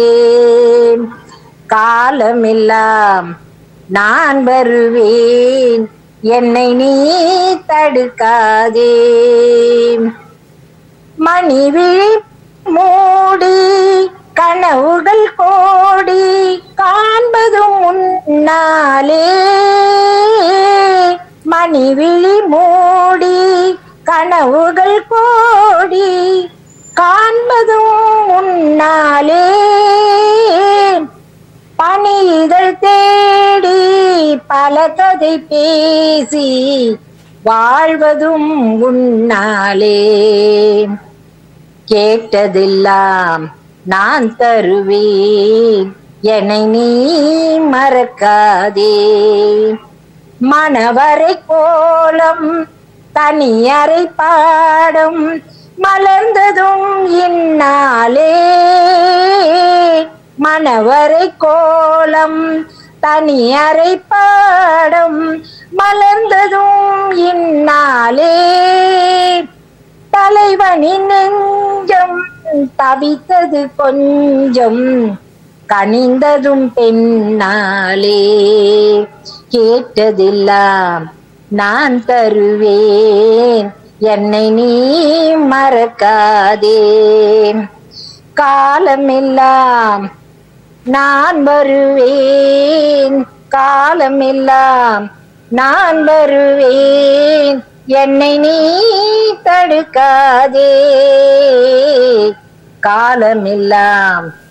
காலமெல்லாம் நான் வருவேன் என்னை நீ தடுக்காதே மணிவிழி மூடி கனவுகள் கோடி காண்பதும் முன்னாலே மணிவிழி மூடி கனவுகள் கோடி காண்பதும் முன்னாலே பணிதழ் தேடி பல கதை பேசி வாழ்வதும் உன்னாலே கேட்டதெல்லாம் நான் தருவேன் என்னை நீ மறக்காதே மணவரை கோலம் தனியறை பாடம் மலர்ந்ததும் இந்நாளே மணவரை கோலம் தனியறை பாடம் மலர்ந்ததும் இந்நாளே தலைவனின் நெஞ்சம் தவித்தது கொஞ்சம் கனிந்ததும் பெண்ணாலே கேட்டதெல்லாம் நான் தருவேன் என்னை நீ மறக்காதே காலமெல்லாம் நான் வருவேன் காலமெல்லாம் நான் வருவேன் என்னை நீ தடுக்காதே காலமெல்லாம்